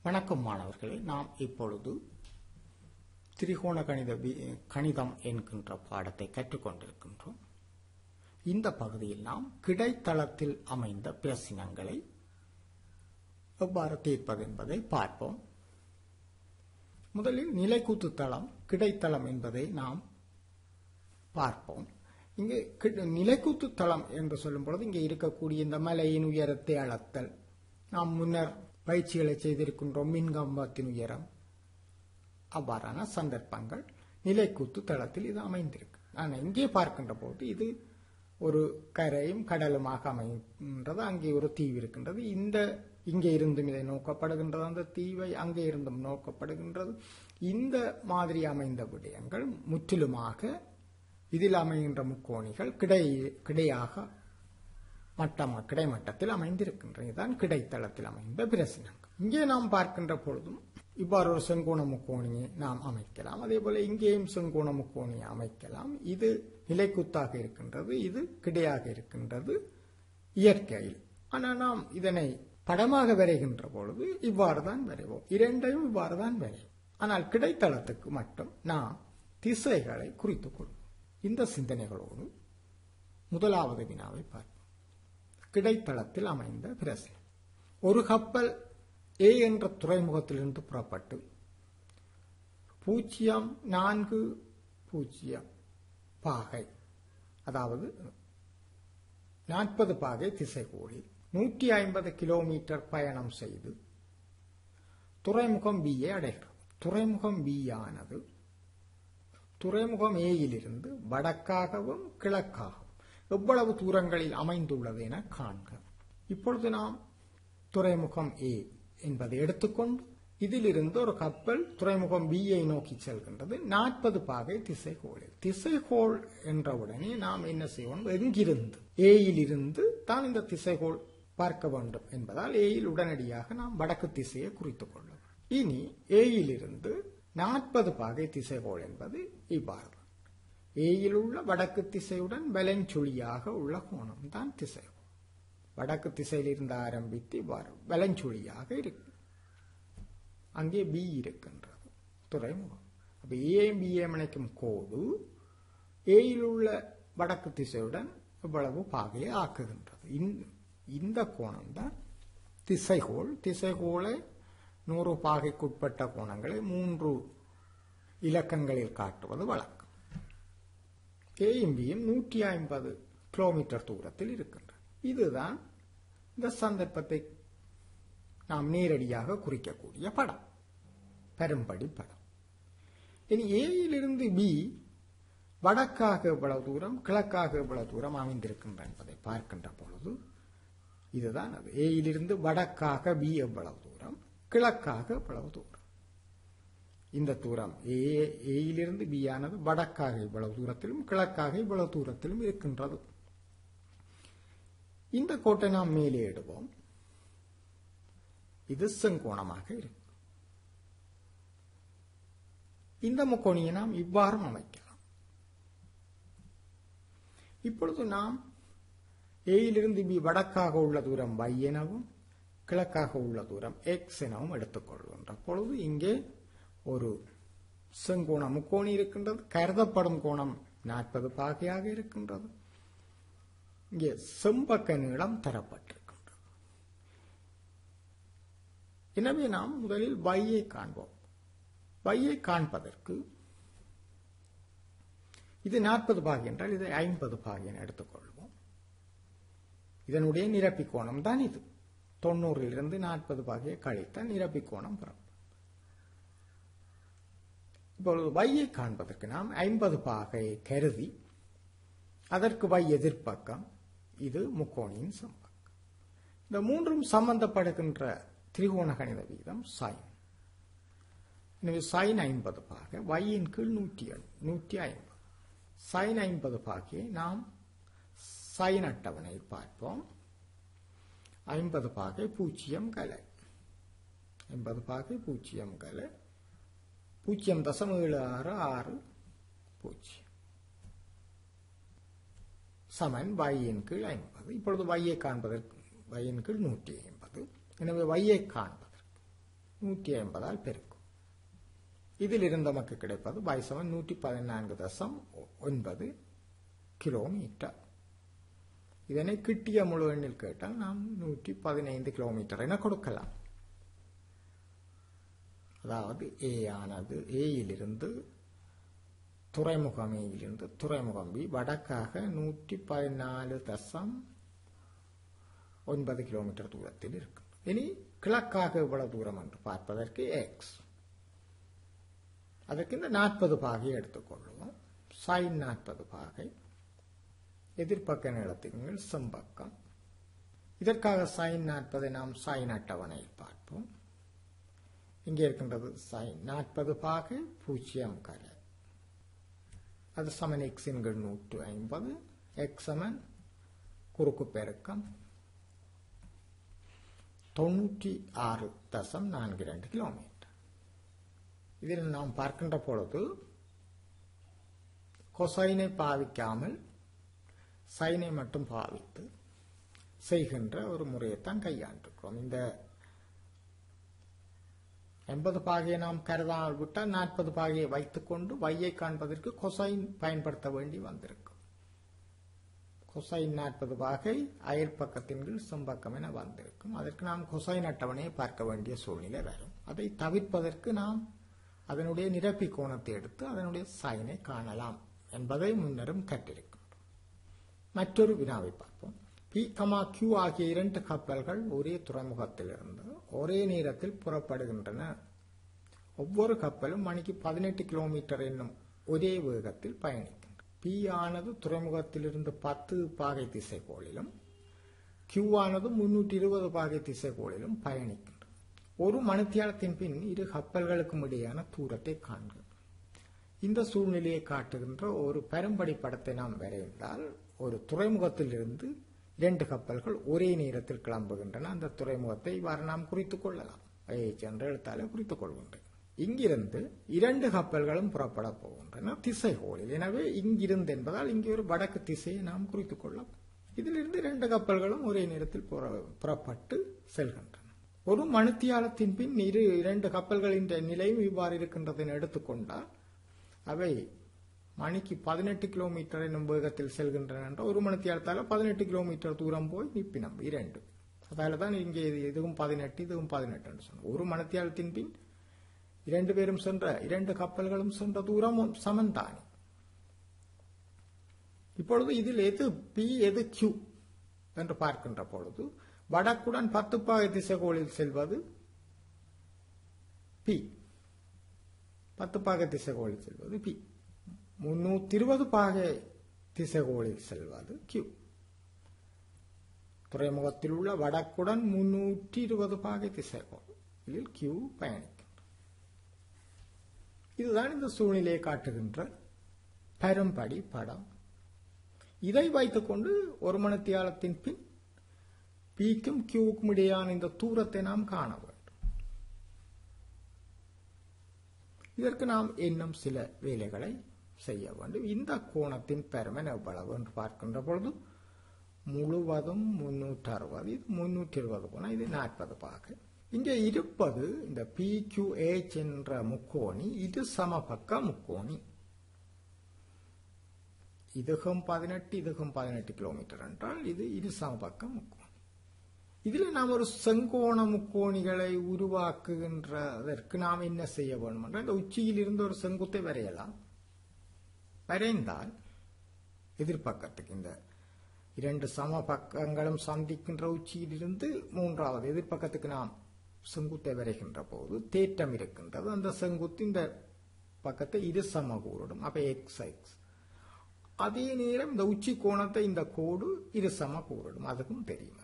வணக்கம் மாணவர்களே நாம் இப்பொழுது திரிகோண கணித வி- கணிதம் என்கின்ற பாடத்தை கற்றுக்கொண்டிருக்கின்றோம் இந்த பகுதியில் நாம் கிடைத்தளத்தில் அமைந்த பிரசினங்களை எவ்வாறு தீர்ப்பது என்பதை பார்ப்போம் முதலில் நிலைக்கூத்து தளம் கிடைத்தளம் என்பதை நாம் பார்ப்போம் இங்கே கி- நிலைக்கூத்து தளம் என்று சொல்லும் பொழுது இங்கே இருக்கக்கூடிய இந்த மலையின் உயரத்தை அளத்தல் நாம் முன்னர் பயிற்சிகளை செய்திருக்கின்றோம் மின்கம்பத்தின் உயரம் அவ்வாறான சந்தர்ப்பங்கள் நிலைக்கூத்து தளத்தில் இது அமைந்திருக்கு ஆனால் இங்கே பார்க்கின்ற போது இது ஒரு கரையும் கடலுமாக அமைகின்றது அங்கே ஒரு தீவு இருக்கின்றது இந்த இங்கே இருந்தும் இதை நோக்கப்படுகின்றது அந்த தீவை அங்கே இருந்தும் நோக்கப்படுகின்றது இந்த மாதிரி அமைந்த விடயங்கள் முற்றிலுமாக இதில் அமைகின்ற முக்கோணிகள் கிடை கிடையாக மட்டம் கிடைமட்டத்தில் அமைந்திருக்கின்றன இதுதான் கிடைத்தளத்தில் அமைந்த பிரசனங்கள் இங்கே நாம் பார்க்கின்ற பொழுதும் இவ்வாறு ஒரு செங்கோண முக்கோணியை நாம் அமைக்கலாம் அதே போல இங்கேயும் செங்கோண முக்கோணியை அமைக்கலாம் இது நிலைக்குத்தாக இருக்கின்றது இது கிடையாக இருக்கின்றது இயற்கையில் ஆனால் நாம் இதனை படமாக வரைகின்ற பொழுது இவ்வாறு தான் வரைவோம் இரண்டையும் இவ்வாறு தான் வரைவோம் ஆனால் கிடைத்தளத்துக்கு மட்டும் நாம் திசைகளை குறித்துக் கொள்வோம் இந்த சிந்தனைகளோடு முதலாவது வினாவை பார்ப்போம் கிடைத்தளத்தில் அமைந்த பிரச்சனை ஒரு கப்பல் ஏ என்ற துறைமுகத்திலிருந்து புறப்பட்டு பூஜ்ஜியம் நான்கு பூஜ்ஜியம் பாகை அதாவது நாற்பது பாகை திசைகோடி நூற்றி ஐம்பது கிலோமீட்டர் பயணம் செய்து துறைமுகம் பியை அடைகிறது துறைமுகம் பி ஆனது துறைமுகம் ஏயிலிருந்து வடக்காகவும் கிழக்காகவும் எவ்வளவு தூரங்களில் அமைந்துள்ளது என காண்க இப்பொழுது நாம் துறைமுகம் ஏ என்பதை எடுத்துக்கொண்டு இதிலிருந்து ஒரு கப்பல் துறைமுகம் பியை நோக்கி செல்கின்றது நாற்பது பாகை திசைகோளில் திசைகோள் என்றவுடனே நாம் என்ன செய்வோம் எங்கிருந்து ஏயில் இருந்து தான் இந்த திசைகோள் பார்க்க வேண்டும் என்பதால் ஏயில் உடனடியாக நாம் வடக்கு திசையை குறித்துக் கொள்ளும் இனி ஏயிலிருந்து நாற்பது பாகை திசைகோள் என்பது இவ்வாறு ஏயில் உள்ள வடக்கு திசையுடன் வலஞ்சுழியாக உள்ள கோணம் தான் திசைகோள் வடக்கு திசையிலிருந்து ஆரம்பித்து இவ்வாறு வலஞ்சுழியாக இருக்கு அங்கே பி இருக்கின்றது துறைமுகம் அப்ப ஏஎம் பிஏம் இணைக்கும் கோடு ஏயில் உள்ள வடக்கு திசையுடன் இவ்வளவு பாகையை ஆக்குகின்றது இந்த- இந்த கோணம் தான் திசைகோள் திசைகோளை நூறு பாகைக்குட்பட்ட கோணங்களை மூன்று இலக்கங்களில் காட்டுவது வழக்கம் கேஎம்பியும் நூற்றி ஐம்பது கிலோமீட்டர் தூரத்தில் இருக்கின்றது இதுதான் இந்த சந்தர்ப்பத்தை நாம் நேரடியாக குறிக்கக்கூடிய படம் பெரும்படி படம் இனி ஏயிலிருந்து பி வடக்காக எவ்வளவு தூரம் கிழக்காக எவ்வளவு தூரம் அமைந்திருக்கின்றன என்பதை பார்க்கின்ற பொழுது இதுதான் அது ஏயிலிருந்து வடக்காக பி எவ்வளவு தூரம் கிழக்காக எவ்வளவு தூரம் இந்த தூரம் ஏ ஏயிலிருந்து பி ஆனது வடக்காக இவ்வளவு தூரத்திலும் கிழக்காக இவ்வளவு தூரத்திலும் இருக்கின்றது இந்த கோட்டை நாம் மேலே எடுவோம் இது செங்கோணமாக இருக்கும் இந்த முக்கோணியை நாம் இவ்வாறும் அமைக்கலாம் இப்பொழுது நாம் ஏயிலிருந்து பி வடக்காக உள்ள தூரம் y எனவும் கிழக்காக உள்ள தூரம் x எனவும் எடுத்துக்கொள்கின்ற பொழுது இங்கே ஒரு செங்கோண முக்கோணி இருக்கின்றது கருதப்படும் கோணம் நாற்பது பாகையாக இருக்கின்றது இங்கே செம்பக்க நீளம் தரப்பட்டிருக்கின்றது எனவே நாம் முதலில் y-ஐ காண்போம் y-ஐ காண்பதற்கு இது நாற்பது பாகை என்றால் இதை ஐம்பது பாகை என எடுத்துக்கொள்வோம் இதனுடைய நிரப்பி கோணம் தான் இது தொண்ணூறிலிருந்து நாற்பது பாகையை கழித்தால் நிரப்பி கோணம் பெறும் இப்பொழுது y-ஐ காண்பதற்கு நாம் ஐம்பது பாகையை கருதி அதற்கு y எதிர்ப்பக்கம் இது முக்கோணியின் சம்பக்கம் இந்த மூன்றும் சம்பந்தப்படுகின்ற திரிகோண கணித வீதம் சைன் எனவே சைன் ஐம்பது பாகை வையின் கீழ் நூற்றி நூற்றி ஐம்பது சைன் ஐம்பது பாகையை நாம் சைன் அட்டவணையில் பார்ப்போம் ஐம்பது பாகை பூஜ்ஜியம் கலை ஐம்பது பாகை பூஜ்ஜியம் கலை பூஜ்ஜியம் தசம் ஏழு ஆறு ஆறு பூஜ்ஜியம் சமன் வையின் கீழ் ஐம்பது இப்பொழுது வையை காண்பதற்கு வையின் கீழ் நூற்றி ஐம்பது எனவே வையை காண்பதற்கு நூற்றி ஐம்பதால் பெருக்கும் இதிலிருந்து நமக்கு கிடைப்பது பைசவன் நூற்றி பதினான்கு தசம் ஒன்பது கிலோமீட்டர் இதனை கிட்டிய முழு எண்ணில் கேட்டால் நாம் நூற்றி பதினைந்து கிலோமீட்டர் என கொடுக்கலாம் அதாவது ஏ ஆனது ஏயிலிருந்து துறைமுகம் ஏயிலிருந்து துறைமுகம் பி வடக்காக நூற்றி பதினாலு தசம் ஒன்பது கிலோமீட்டர் தூரத்தில் இருக்கு இனி கிழக்காக எவ்வளவு தூரம் என்று பார்ப்பதற்கு எக்ஸ் அதற்கு இந்த நாற்பது பாகை எடுத்துக்கொள்வோம் சைன் நாற்பது பாகை எதிர்ப்பக்க நிலத்தின் செம்பக்கம் இதற்காக சைன் நாற்பதை நாம் சைன் அட்டவணையில் பார்ப்போம் இங்கே இருக்கின்றது சைன் நாற்பது பாகை பூஜ்ஜியம் கரை அது சமன் எக்ஸின் நூற்று ஐம்பது எக்ஸ் சமன் குறுக்கு பெருக்கம் தொண்ணூற்றி ஆறு தசம் நான்கு ரெண்டு கிலோமீட்டர் இதில் நாம் பார்க்கின்ற பொழுது கொசைனை பாவிக்காமல் சைனை மட்டும் பாவித்து செய்கின்ற ஒரு முறையைத்தான் கையாண்டிருக்கிறோம் இந்த எண்பது பாகையை நாம் கருதாமல் விட்டால் நாற்பது பாகையை வைத்துக்கொண்டு வையை காண்பதற்கு கொசைன் பயன்படுத்த வேண்டி வந்திருக்கும் கொசைன் நாற்பது பாகை அயல் பக்கத்தின் கீழ் செம்பக்கம் என வந்திருக்கும் அதற்கு நாம் கொசைன் அட்டவணையை பார்க்க வேண்டிய சூழ்நிலை வரும் அதை தவிர்ப்பதற்கு நாம் அதனுடைய நிரப்பி கோணத்தை எடுத்து அதனுடைய சைனை காணலாம் என்பதை முன்னரும் கற்றிருக்கின்றோம் மற்றொரு வினாவை பார்ப்போம் பி கமா கியூ ஆகிய இரண்டு கப்பல்கள் ஒரே துறைமுகத்திலிருந்து ஒரே நேரத்தில் புறப்படுகின்றன ஒவ்வொரு கப்பலும் மணிக்கு பதினெட்டு கிலோமீட்டர் என்னும் ஒரே வேகத்தில் பயணிக்கின்றன பி ஆனது துறைமுகத்திலிருந்து பத்து பாகை திசைகோளிலும் கியூ ஆனது முன்னூற்றி இருபது பாகை திசைகோளிலும் பயணிக்கின்றன ஒரு மணித்தியாலத்தின் பின் இரு கப்பல்களுக்கும் இடையான தூரத்தை காண்க இந்த சூழ்நிலையை காட்டுகின்ற ஒரு பெரும்படி படத்தை நாம் வரைந்தால் ஒரு துறைமுகத்திலிருந்து இரண்டு கப்பல்கள் ஒரே நேரத்தில் கிளம்புகின்றன அந்த துறைமுகத்தை இவ்வாறு நாம் குறித்துக் கொள்ளலாம் ஐஎச் என்ற எழுத்தாலே குறித்துக் கொள்கின்றேன் இங்கிருந்து இரண்டு கப்பல்களும் புறப்பட போகின்றன திசைகோளில் எனவே இங்கிருந்து என்பதால் இங்கே ஒரு வடக்கு திசையை நாம் குறித்துக் கொள்ளலாம் இதிலிருந்து இரண்டு கப்பல்களும் ஒரே நேரத்தில் புறப்பட்டு செல்கின்றன ஒரு மணித்தியாலத்தின் பின் இரு இரண்டு கப்பல்களின் நிலையும் இவ்வாறு இருக்கின்றதை எடுத்துக்கொண்டால் அவை மணிக்கு பதினெட்டு கிலோமீட்டர் என்னும் வேகத்தில் செல்கின்றன என்ற ஒரு மணித்தியாலத்தால பதினெட்டு கிலோமீட்டர் தூரம் போய் நிப்பினம் இரண்டு அதால தான் இங்கே இதுவும் பதினெட்டு இதுவும் பதினெட்டு சொன்னோம் ஒரு மணித்தியாலத்தின் பின் இரண்டு பேரும் சென்ற இரண்டு கப்பல்களும் சென்ற தூரமும் சமன்தானே இப்பொழுது இதில் எது பி எது கியூ என்று பார்க்கின்ற பொழுது வடக்குடன் பத்து பாகை திசைகோளில் செல்வது பி பத்து பாகை திசைகோளில் செல்வது பி முன்னூத்தி இருபது பாகை திசைகோளில் செல்வது கியூ துறைமுகத்தில் உள்ள வடக்குடன் முன்னூற்றி இருபது பாகை திசைகோள் இதில் கியூ பயணிக்கின்ற இதுதான் இந்த சூழ்நிலையை காட்டுகின்ற பெரும்படி படம் இதை வைத்துக்கொண்டு ஒரு மணித்தியாலத்தின் பின் பிக்கும் கியூவுக்கும் இடையான இந்த தூரத்தை நாம் காண வேண்டும் இதற்கு நாம் இன்னும் சில வேலைகளை செய்ய வேண்டும் இந்த கோணத்தின் பெருமன் எவ்வளவு என்று பார்க்கின்ற பொழுது முழுவதும் முன்னூற்றி அறுபது இது முன்னூற்றி இருபது கோணம் இது நாற்பது பாகு இங்கே இருப்பது இந்த பி கியூ ஏச் என்ற முக்கோணி இது சமபக்க முக்கோணி இதுகும் பதினெட்டு இதுகும் பதினெட்டு கிலோமீட்டர் என்றால் இது இரு சமபக்க முக்கோணி இதில் நாம் ஒரு செங்கோண முக்கோணிகளை உருவாக்குகின்றதற்கு நாம் என்ன செய்ய வேண்டும் என்றால் இந்த உச்சியில் இருந்து ஒரு செங்குத்தை வரையலாம் வரைந்தால் எதிர்பக்கத்துக்கு இந்த இரண்டு சம பக்கங்களும் சந்திக்கின்ற உச்சியிலிருந்து மூன்றாவது எதிர்பக்கத்துக்கு நாம் செங்குத்தை வரைகின்ற போது தேற்றம் இருக்கின்றது அந்த செங்குத்து இந்த பக்கத்தை இரு சம கூறிடும் அப்ப எக்ஸ் எக்ஸ் அதே நேரம் இந்த உச்சி கோணத்தை இந்த கோடு இரு சம கூறிடும் அதுக்கும் தெரியும்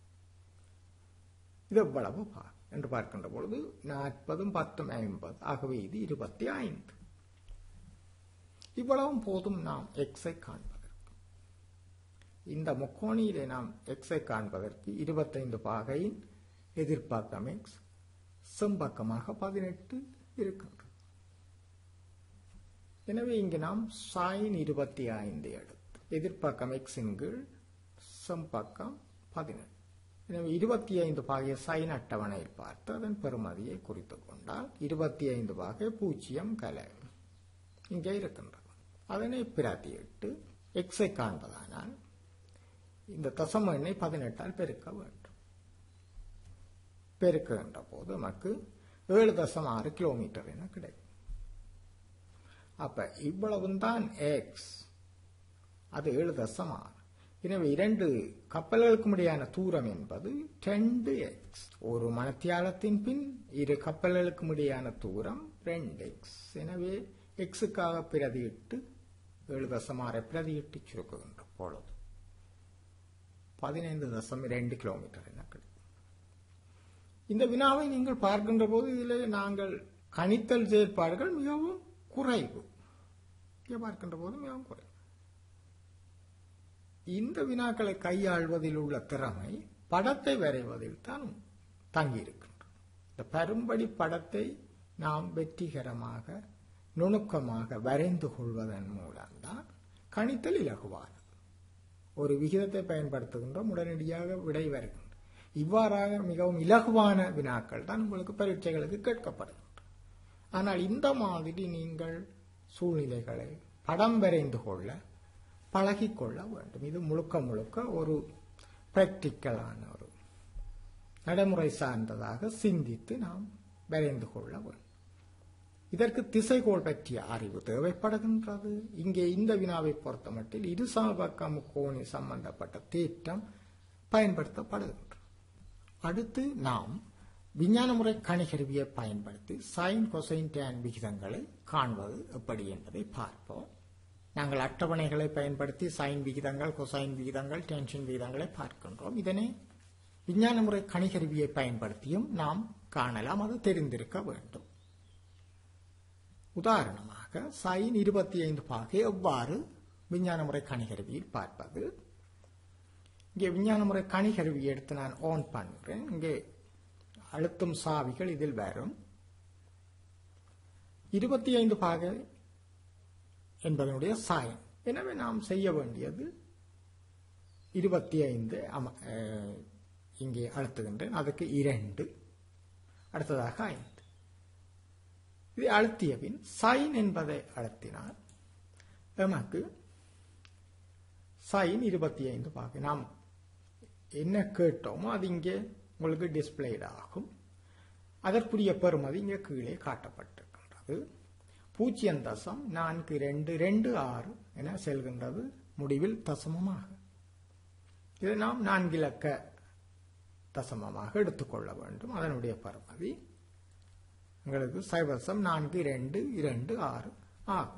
இது எவ்வளவு பா என்று பார்க்கின்ற பொழுது நாற்பதும் பத்தும் ஐம்பது ஆகவே இது இருபத்தி ஐந்து இவ்வளவும் போதும் நாம் எக்ஸை காண்பதற்கு இந்த முக்கோணியிலே நாம் எக்ஸை காண்பதற்கு இருபத்தைந்து பாகையின் எதிர்பார்க்கம் எக்ஸ் செம்பக்கமாக பதினெட்டு இருக்கின்றது எனவே இங்கு நாம் சைன் இருபத்தி ஐந்து எடுத்து எதிர்பார்க்கம் எக்ஸின் கீழ் செம்பக்கம் பதினெட்டு எனவே இருபத்தி ஐந்து பாகிய சைன் அட்டவணையில் பார்த்து அதன் பெறுமதியை குறித்துக் கொண்டால் இருபத்தி ஐந்து பாகை பூஜ்ஜியம் கலை இங்கே இருக்கின்றது அதனை பிரதியிட்டு எக்ஸை காண்பதானால் இந்த தசம எண்ணை பதினெட்டால் பெருக்க வேண்டும் பெருக்குகின்ற போது நமக்கு ஏழு தசம் ஆறு கிலோமீட்டர் என கிடைக்கும் அப்ப இவ்வளவும் தான் எக்ஸ் அது ஏழு தசம் ஆறு எனவே இரண்டு கப்பல்களுக்கு இடையான தூரம் என்பது ரெண்டு எக்ஸ் ஒரு மணத்தியாலத்தின் பின் இரு கப்பல்களுக்கு இடையான தூரம் ரெண்டு எக்ஸ் எனவே எக்ஸுக்காக பிரதியிட்டு ஏழு தசம் ஆறை பிரதியிட்டு சுருக்குகின்ற பொழுது பதினைந்து தசம் இரண்டு கிலோமீட்டர் என கிடைக்கும் இந்த வினாவை நீங்கள் பார்க்கின்ற போது இதில் நாங்கள் கணித்தல் செயற்பாடுகள் மிகவும் குறைவு இங்கே பார்க்கின்ற போது மிகவும் குறைவு இந்த வினாக்களை கையாள்வதில் உள்ள திறமை படத்தை வரைவதில் தான் தங்கியிருக்கின்றது இந்த பெரும்படி படத்தை நாம் வெற்றிகரமாக நுணுக்கமாக வரைந்து கொள்வதன் மூலம்தான் கணித்தல் இலகுவானது ஒரு விகிதத்தை பயன்படுத்துகின்றோம் உடனடியாக விடை வருகின்றோம் இவ்வாறாக மிகவும் இலகுவான வினாக்கள் தான் உங்களுக்கு பரீட்சைகளுக்கு கேட்கப்படுகின்றன ஆனால் இந்த மாதிரி நீங்கள் சூழ்நிலைகளை படம் வரைந்து கொள்ள பழகிக்கொள்ள வேண்டும் இது முழுக்க முழுக்க ஒரு பிராக்டிக்கலான ஒரு நடைமுறை சார்ந்ததாக சிந்தித்து நாம் வரைந்து கொள்ள வேண்டும் இதற்கு திசைகோள் பற்றிய அறிவு தேவைப்படுகின்றது இங்கே இந்த வினாவை பொறுத்தமட்டில் இரு சமபக்க முக்கோணி சம்பந்தப்பட்ட தேற்றம் பயன்படுத்தப்படுகின்றது அடுத்து நாம் விஞ்ஞான முறை கணிகருவியை பயன்படுத்தி சைன் கொசைன் டேன் விகிதங்களை காண்பது எப்படி என்பதை பார்ப்போம் நாங்கள் அட்டவணைகளை பயன்படுத்தி சைன் விகிதங்கள் கொசைன் விகிதங்கள் டென்ஷன் விகிதங்களை பார்க்கின்றோம் இதனை விஞ்ஞான முறை கணிகருவியை பயன்படுத்தியும் நாம் காணலாம் அது தெரிந்திருக்க வேண்டும் உதாரணமாக சைன் இருபத்தி ஐந்து பாகை எவ்வாறு விஞ்ஞான முறை கணிகருவியில் பார்ப்பது இங்கே விஞ்ஞான முறை கணிகருவி எடுத்து நான் ஆன் பண்ணுறேன் இங்கே அழுத்தும் சாவிகள் இதில் வரும் இருபத்தி ஐந்து பாகை என்பதனுடைய சாயம் எனவே நாம் செய்ய வேண்டியது இருபத்தி ஐந்து இங்கே அழுத்துகின்றேன் அதுக்கு இரண்டு அடுத்ததாக ஐந்து இதை அழுத்திய பின் சைன் என்பதை அழுத்தினால் நமக்கு சைன் இருபத்தி ஐந்து பார்க்க நாம் என்ன கேட்டோமோ அது இங்கே உங்களுக்கு டிஸ்பிளேட் ஆகும் அதற்குரிய பெறுமதி இங்கே கீழே காட்டப்பட்டிருக்கின்றது பூஜ்ஜியம் தசம் நான்கு ரெண்டு ரெண்டு ஆறு என செல்கின்றது முடிவில் தசமமாக இதை நாம் நான்கிலக்க தசமமாக எடுத்துக்கொள்ள வேண்டும் அதனுடைய பருமதி உங்களுக்கு சைவசம் நான்கு இரண்டு இரண்டு ஆறு ஆகும்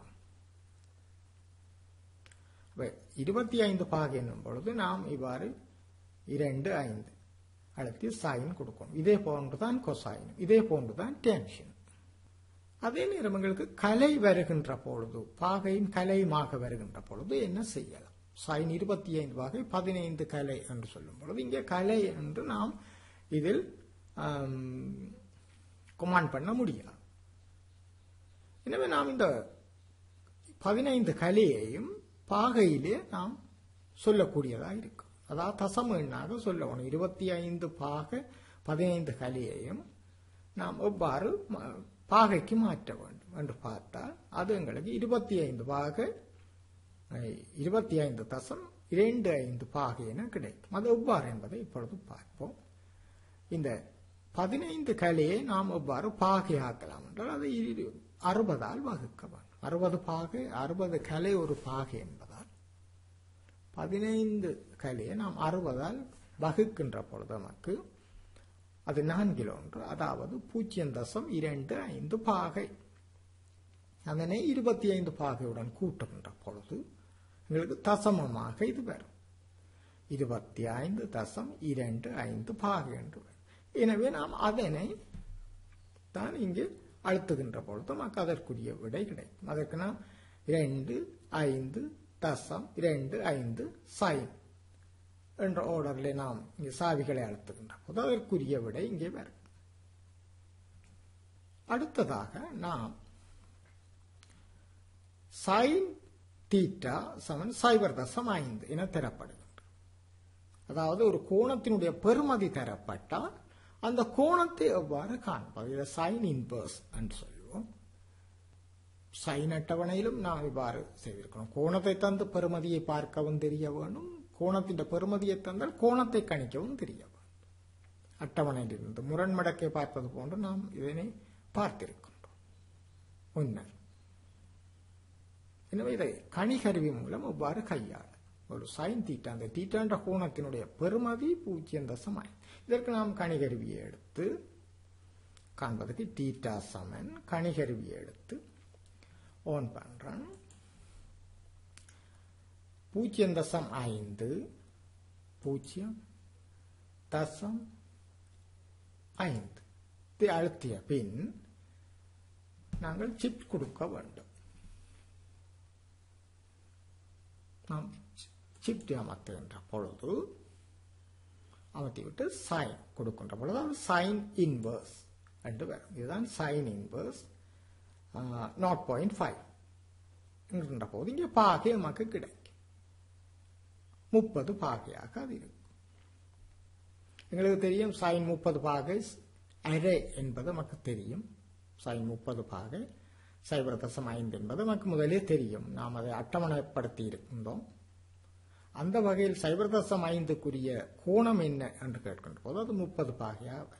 இருபத்தி ஐந்து பாக என்னும் பொழுது நாம் இவ்வாறு இரண்டு ஐந்து அழுத்தி சாயின் கொடுக்கணும் இதே போன்றுதான் கொசாயின் இதே போன்றுதான் டென்ஷன் அதே நேரம் எங்களுக்கு கலை வருகின்ற பொழுது பாகையின் கலையுமாக வருகின்ற பொழுது என்ன செய்யலாம் சைன் இருபத்தி ஐந்து வகை பதினைந்து கலை என்று சொல்லும் பொழுது இங்கே கலை என்று நாம் இதில் கொமாண்ட் பண்ண முடியாது எனவே நாம் இந்த பதினைந்து கலையையும் பாகையிலே நாம் சொல்லக்கூடியதாக இருக்கும் அதாவது தசம எண்ணாக சொல்லணும் இருபத்தி ஐந்து பாக பதினைந்து கலையையும் நாம் எவ்வாறு பாகைக்கு மாற்ற வேண்டும் என்று பார்த்தால் அது எங்களுக்கு இருபத்தி ஐந்து பாக இருபத்தி ஐந்து தசம் இரண்டு ஐந்து பாகை என கிடைக்கும் அது எவ்வாறு என்பதை இப்பொழுது பார்ப்போம் இந்த பதினைந்து கலையை நாம் எவ்வாறு பாகையாக்கலாம் என்றால் அதை அறுபதால் வகுக்க வேண்டும் அறுபது பாகை அறுபது கலை ஒரு பாகை என்பதால் பதினைந்து கலையை நாம் அறுபதால் வகுக்கின்ற பொழுது நமக்கு அது நான்கில் ஒன்று அதாவது பூஜ்ஜியம் தசம் இரண்டு ஐந்து பாகை அதனை இருபத்தி ஐந்து பாகையுடன் கூட்டுகின்ற பொழுது எங்களுக்கு தசமமாக இது வரும் இருபத்தி ஐந்து தசம் இரண்டு ஐந்து பாகை என்று வரும் எனவே நாம் அதனை தான் இங்கு அழுத்துகின்ற பொழுது நமக்கு அதற்குரிய விடை கிடைக்கும் அதற்கு நாம் இரண்டு ஐந்து தசம் இரண்டு ஐந்து சைன் என்ற ஆர்டரில் நாம் இங்கே சாவிகளை அழுத்துகின்ற போது அதற்குரிய விடை இங்கே வரும் அடுத்ததாக நாம் சைன் தீட்டா சமன் சைபர் தசம் ஐந்து என தரப்படுகின்ற அதாவது ஒரு கோணத்தினுடைய பெறுமதி தரப்பட்டால் அந்த கோணத்தை எவ்வாறு காண்பது இதை சைன் இன்வர்ஸ் என்று சொல்லுவோம் சைன் அட்டவணையிலும் நாம் இவ்வாறு செய்திருக்கணும் கோணத்தை தந்து பெறுமதியை பார்க்கவும் தெரிய வேணும் கோணத்தின் பெறுமதியை தந்தால் கோணத்தை கணிக்கவும் தெரிய வேண்டும் அட்டவணையிலிருந்து முரண்மடக்கை பார்ப்பது போன்று நாம் இதனை பார்த்திருக்கின்றோம் முன்னர் எனவே இதை கணிகருவி மூலம் எவ்வாறு கையாள ஒரு சைன் தீட்டா அந்த தீட்டான்ற கோணத்தினுடைய பெறுமதி பூஜ்ஜியம் தசமாய் இதற்கு நாம் கணிகருவியை எடுத்து காண்பதற்கு தீட்டா சமன் கணிகருவியை எடுத்து ஓன் பண்றேன் பூஜ்ஜியம் தசம் ஐந்து பூஜ்ஜியம் தசம் ஐந்து இதை அழுத்திய பின் நாங்கள் சிப் கொடுக்க வேண்டும் நாம் சிப்ட் அமர்த்துகின்ற பொழுது அமர்த்திவிட்டு சைன் கொடுக்கின்ற பொழுது அது சைன் இன்வர்ஸ் என்று வரும் இதுதான் sine inverse nought point five என்கின்ற போது இங்கே பாகை நமக்கு கிடைக்கும் முப்பது பாகையாக அது இருக்கும் எங்களுக்கு தெரியும் சைன் முப்பது பாகை அரே என்பது நமக்கு தெரியும் சைன் முப்பது பாகை சைபர் தசம் ஐந்து என்பது நமக்கு முதலே தெரியும் நாம் அதை அட்டவணைப்படுத்தி இருக்கின்றோம் அந்த வகையில் சைபர் தசம் ஐந்துக்குரிய கோணம் என்ன என்று கேட்கின்ற போது அது முப்பது பாகையாக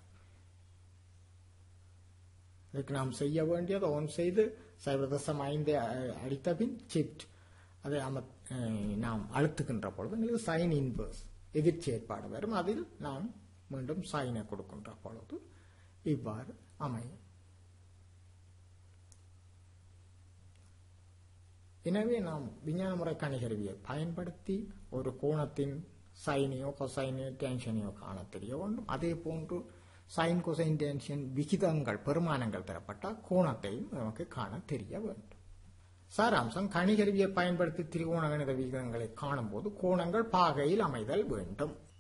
அதுக்கு நாம் செய்ய வேண்டியது ஓன் செய்து சைபர் தசம் ஐந்தை அடித்த பின் சிப்ட் அதை அம நாம் அழுத்துகின்ற பொழுது எங்களுக்கு சைன் இன்வர்ஸ் எதிர்ச்சேற்பாடு வரும் அதில் நாம் மீண்டும் சைனை கொடுக்கின்ற பொழுது இவ்வாறு அமையும் எனவே நாம் விஞ்ஞான முறை கணிகருவியை பயன்படுத்தி ஒரு கோணத்தின் சைனையோ கொசைனையோ டென்ஷனையோ காண தெரிய வேண்டும் அதே போன்று சைன் கொசைன் டென்ஷன் விகிதங்கள் பெருமானங்கள் தரப்பட்டால் கோணத்தையும் நமக்கு காண தெரிய வேண்டும் சாராம்சம் கணிகருவியை பயன்படுத்தி திரிகோண கணித விகிதங்களை காணும்போது கோணங்கள் பாகையில் அமைதல் வேண்டும்